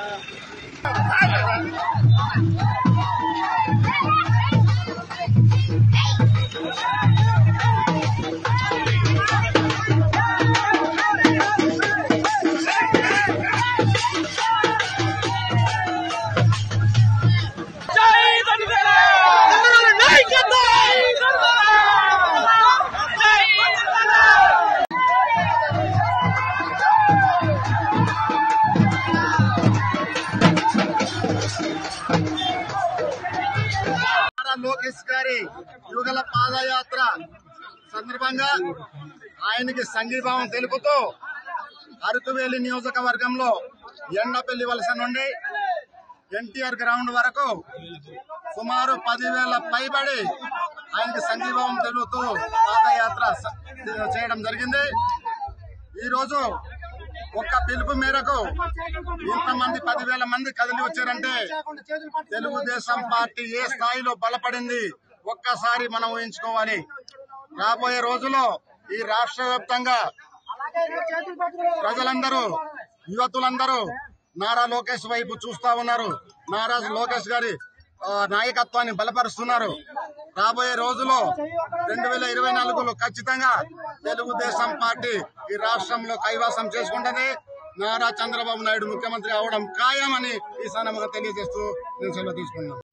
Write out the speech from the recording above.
నారా లోకేష్ గారి యుగల పాదయాత్ర సందర్భంగా ఆయనకి సంఘీభావం తెలుపుతూ అరకువేలి నియోజకవర్గంలో ఎండపల్లి వలస నుండి ఎన్టీఆర్ గ్రౌండ్ వరకు సుమారు పదివేల పైబడి ఆయనకి సంఘీభావం తెలుపుతూ పాదయాత్ర స- చేయడం జరిగింది ఈ రోజు ఒక్క పిలుపు మేరకు ఇంతమంది పదివేల మంది కదిలి వచ్చారంటే తెలుగుదేశం పార్టీ ఏ స్థాయిలో బలపడింది ఒక్కసారి మనం ఊహించుకోవాలి రాబోయే రోజుల్లో ఈ రాష్ట్ర వ్యాప్తంగా ప్రజలందరూ యువతులందరూ నారా లోకేష్ వైపు చూస్తా ఉన్నారు నారా లోకేష్ గారి ఆ, నాయకత్వాన్ని బలపరుస్తున్నారు రాబోయే రోజుల్లో రెండు వేల ఇరవై నాలుగులో ఖచ్చితంగా తెలుగుదేశం పార్టీ ఈ రాష్ట్రంలో కైవాసం చేసుకుంటది నారా చంద్రబాబు నాయుడు ముఖ్యమంత్రి అవడం ఖాయమని ఈ సందర్భంగా తెలియజేస్తూ నేను సెలవు తీసుకున్నాను